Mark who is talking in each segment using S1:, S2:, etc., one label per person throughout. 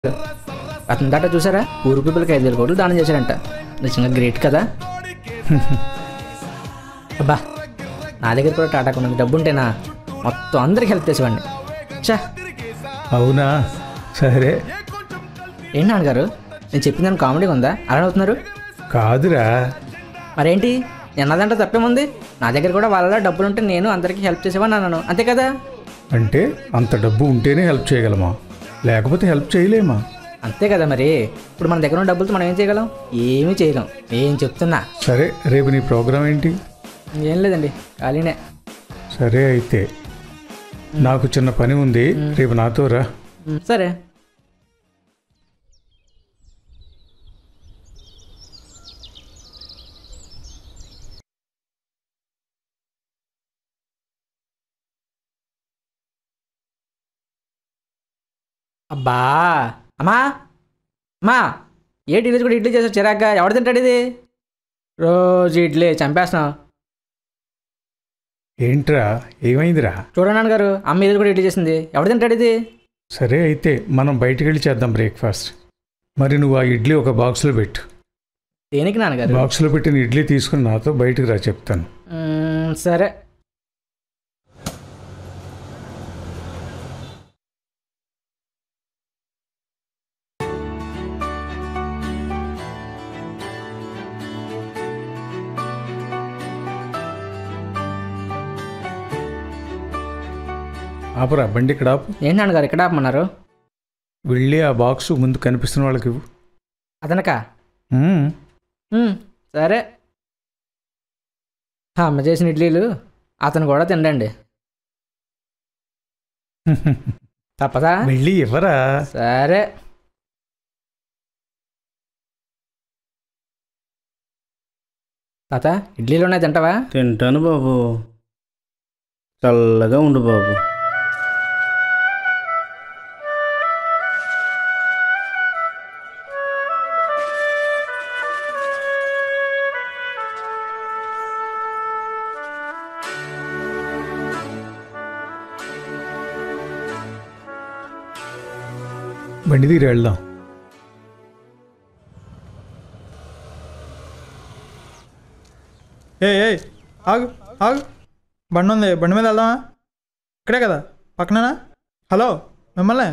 S1: అతని దాట చూసారా ఊరు పీపుల్కి ఐదు వేల కోట్లు దానం చేశాడంట నిజంగా గ్రేట్ కదా అబ్బా నా దగ్గర కూడా టాటా ఉన్నది డబ్బు ఉంటేనా మొత్తం అందరికి హెల్ప్ చేసేవాడిని చా
S2: అవునా సరే
S1: ఏంటి నాన్నగారు నేను చెప్పిన దాని కామెడీగా ఉందా అలా అవుతున్నారు
S2: కాదురా
S1: మరేంటి ఎన్నదంటే తప్పేముంది నా దగ్గర కూడా వాళ్ళ డబ్బులు ఉంటే నేను అందరికీ హెల్ప్ చేసేవాడిని అన్నాను అంతే కదా
S2: అంటే అంత డబ్బు ఉంటేనే హెల్ప్ చేయగలమా లేకపోతే హెల్ప్ చేయలేమా
S1: అంతే కదా మరి ఇప్పుడు మన దగ్గర ఉన్న డబ్బులతో మనం ఏం చేయగలం ఏమీ చేయగలం ఏం చెప్తున్నా
S2: సరే రేపు నీ ప్రోగ్రాం ఏంటి
S1: ఏం లేదండి ఖాళీనే
S2: సరే అయితే నాకు చిన్న పని ఉంది రేపు నాతో రా
S1: ఉమ్, సరే అబ్బా అమ్మా అమ్మా ఏంటి ఈరోజు కూడా ఇడ్లీ చేసావు చిరాగ్గా ఎవడు తింటాడు ఇది రోజు ఇడ్లీ చంపేస్తున్నాం
S2: ఏంట్రా ఏమైందిరా
S1: చూడండి నాన్నగారు అమ్మ ఈరోజు కూడా ఇడ్లీ చేసింది ఎవడు తింటాడు ఇది
S2: సరే అయితే మనం బయటికి వెళ్ళి చేద్దాం బ్రేక్ఫాస్ట్ మరి నువ్వు ఆ ఇడ్లీ ఒక బాక్స్లో పెట్టు
S1: దేనికి నాన్నగారు
S2: బాక్స్లో పెట్టిన ఇడ్లీ తీసుకుని నాతో బయటికి రా చెప్తాను
S1: మ్మ్, సరే
S2: ఆపరా బండి ఇక్కడ ఆపు
S1: ఏంటి నాన్నగారు ఇక్కడ ఆపమన్నారు
S2: వెళ్ళి ఆ బాక్స్ ముందు కనిపిస్తున్న వాళ్ళకి ఇవ్వు
S1: అతనకా
S2: మ్మ్.
S1: మ్మ్, సరే ఆ అమ్మ చేసిన ఇడ్లీలు అతను కూడా తిండండి తప్పదా
S2: వెళ్ళి ఇవ్వరా
S1: సరే తాత ఇడ్లీలు ఉన్నాయి తింటావా
S3: తింటాను బాబు చల్లగా ఉండు బాబు
S2: బండి దగ్గర వెళ్దాం
S4: ఏ ఏ ఆగు ఆగు బండి ఉంది బండి మీద వెళ్దామా ఇక్కడే కదా పక్కనేనా హలో మిమ్మల్ని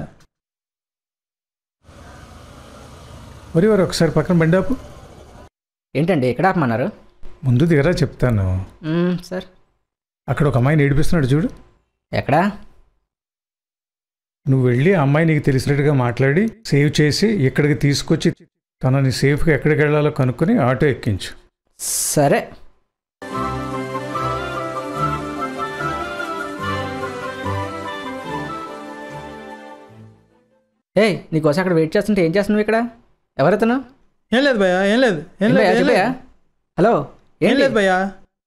S2: మరి వారు ఒకసారి పక్కన బండి ఆపు
S1: ఏంటండి ఇక్కడ ఆపమన్నారు
S2: ముందు దిగరా చెప్తాను
S1: మ్మ్, సరే
S2: అక్కడ ఒక అమ్మాయిని ఏడిపిస్తున్నాడు చూడు
S1: ఎక్కడా
S2: నువ్వు వెళ్ళి ఆ అమ్మాయి నీకు తెలిసినట్టుగా మాట్లాడి సేవ్ చేసి ఇక్కడికి తీసుకొచ్చి తనని సేఫ్గా ఎక్కడికి వెళ్ళాలో కనుక్కొని ఆటో ఎక్కించు
S1: సరే ఏయ్ నీకోసం అక్కడ వెయిట్ చేస్తుంటే ఏం చేస్తున్నావు ఇక్కడ ఎవరతను
S4: ఏం లేదు భయ్యా ఏం లేదు ఏం
S1: ఏం
S4: లేదు
S1: భయ్యా,
S4: ఏం
S1: చెప్పయ్యా?
S4: లేదు
S1: హలో
S4: ఏం
S1: ఏంటి
S4: లేదు భయ్యా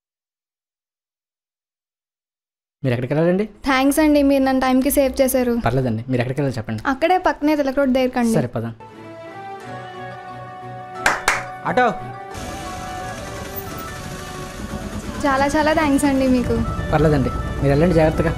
S1: మీరు ఎక్కడికి వెళ్ళాలండి
S5: థ్యాంక్స్ అండి మీరు నన్ను టైంకి సేవ్ చేశారు
S1: పర్లేదండి మీరు ఎక్కడికి వెళ్ళాలి చెప్పండి
S5: అక్కడే పక్కనే తిలక్ రోడ్ దగ్గరకండి
S1: సరే పద ఆటో
S5: చాలా చాలా థ్యాంక్స్ అండి మీకు
S1: పర్లేదండి మీరు వెళ్ళండి జాగ్రత్తగా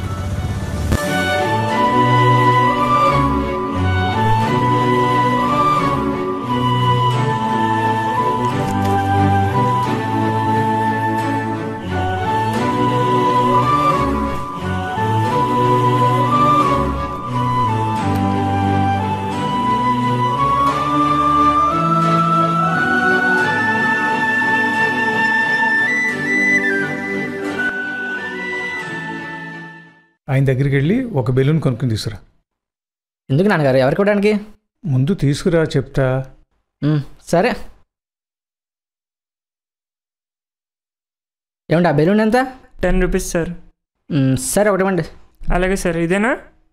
S2: ఆయన దగ్గరికి వెళ్ళి ఒక బెలూన్ కొనుక్కుని తీసుకురా
S1: ఎందుకు నాన్నగారు ఎవరికి ఇవ్వడానికి
S2: ముందు తీసుకురా చెప్తా
S1: మ్మ్, సరే ఏమండి ఆ బెలూన్ ఎంత
S6: టెన్ రూపీస్ సార్
S1: మ్మ్, సరే ఒకటి ఇవ్వండి
S6: అలాగే సార్ ఇదేనా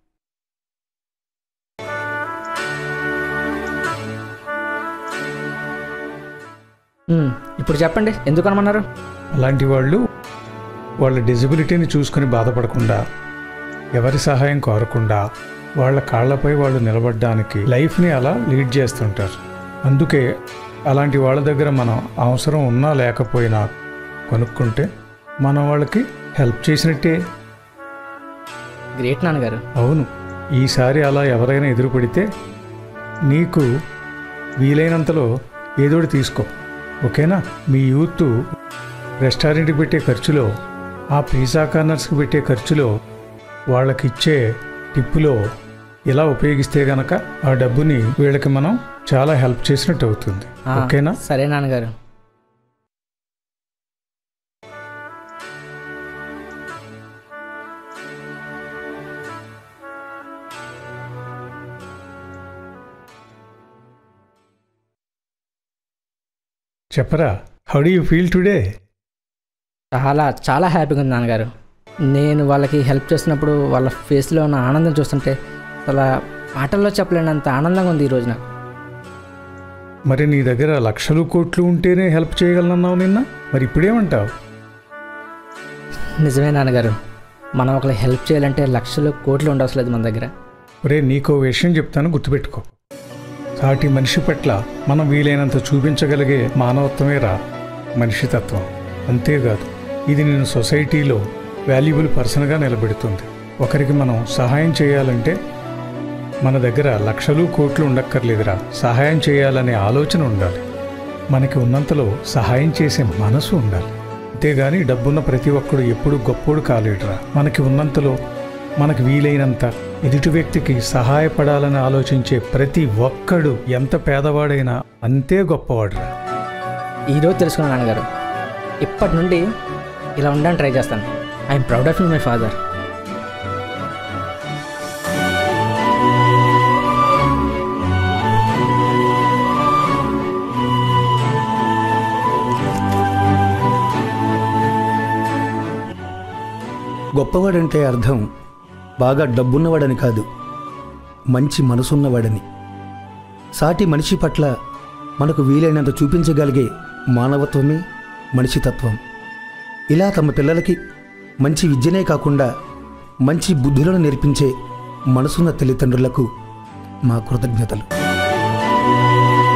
S1: మ్మ్, ఇప్పుడు చెప్పండి ఎందుకు అనమన్నారు
S2: అలాంటి వాళ్ళు వాళ్ళ డిజబిలిటీని చూసుకొని బాధపడకుండా ఎవరి సహాయం కోరకుండా వాళ్ళ కాళ్ళపై వాళ్ళు నిలబడడానికి లైఫ్ని అలా లీడ్ చేస్తుంటారు అందుకే అలాంటి వాళ్ళ దగ్గర మనం అవసరం ఉన్నా లేకపోయినా కొనుక్కుంటే మనం వాళ్ళకి హెల్ప్ చేసినట్టే
S1: గ్రేట్ నాన్నగారు
S2: అవును ఈసారి అలా ఎవరైనా ఎదురుపడితే నీకు వీలైనంతలో ఏదోటి తీసుకో ఓకేనా మీ యూత్ రెస్టారెంట్కి పెట్టే ఖర్చులో ఆ పిజ్జా కార్నర్స్కి పెట్టే ఖర్చులో వాళ్ళకి ఇచ్చే టిప్పులో ఇలా ఉపయోగిస్తే గనక ఆ డబ్బుని వీళ్ళకి మనం చాలా హెల్ప్ చేసినట్టు అవుతుంది
S1: ఆ,
S2: ఓకేనా
S1: సరే నాన్నగారు
S2: చెప్పరా how do you feel today
S1: చాలా చాలా హ్యాపీగా ఉంది నాన్నగారు నేను వాళ్ళకి హెల్ప్ చేస్తున్నప్పుడు వాళ్ళ ఫేస్లో ఉన్న ఆనందం చూస్తుంటే అసలు మాటల్లో చెప్పలేనంత ఆనందంగా ఉంది ఈరోజు నాకు
S2: మరి నీ దగ్గర లక్షలు కోట్లు ఉంటేనే హెల్ప్ చేయగలనన్నావు నిన్న మరి ఇప్పుడేమంటావు
S1: నిజమే నాన్నగారు మనం ఒకరికి హెల్ప్ చేయాలంటే లక్షలు కోట్లు ఉండవసలేదు మన దగ్గర
S2: ఒరే నీకో విషయం చెప్తాను గుర్తుపెట్టుకో సాటి మనిషి పట్ల మనం వీలైనంత చూపించగలిగే మానవత్వమే రా మనిషి తత్వం అంతేకాదు ఇది నేను సొసైటీలో వాల్యుబుల్ పర్సన్గా నిలబెడుతుంది ఒకరికి మనం సహాయం చేయాలంటే మన దగ్గర లక్షలు కోట్లు ఉండక్కర్లేదురా సహాయం చేయాలనే ఆలోచన ఉండాలి మనకి ఉన్నంతలో సహాయం చేసే మనసు ఉండాలి అంతేగాని డబ్బున్న ప్రతి ఒక్కడు ఎప్పుడు గొప్పోడు కాలేడురా మనకి ఉన్నంతలో మనకు వీలైనంత ఎదుటి వ్యక్తికి సహాయపడాలని ఆలోచించే ప్రతి ఒక్కడు ఎంత పేదవాడైనా అంతే గొప్పవాడురా
S1: ఈరోజు తెలుసుకున్నాను నాన్నగారు ఇప్పటి నుండి ఇలా ఉండడానికి ట్రై చేస్తాను I'm proud of you my father
S3: గొప్పవాడంటే అర్థం బాగా డబ్బున్నవాడని కాదు మంచి మనసున్నవాడని సాటి మనిషి పట్ల మనకు వీలైనంత చూపించగలిగే మానవత్వమే మనిషితత్వం ఇలా తమ పిల్లలకి మంచి విద్యనే కాకుండా మంచి బుద్ధులను నేర్పించే మనసున్న తల్లిదండ్రులకు మా కృతజ్ఞతలు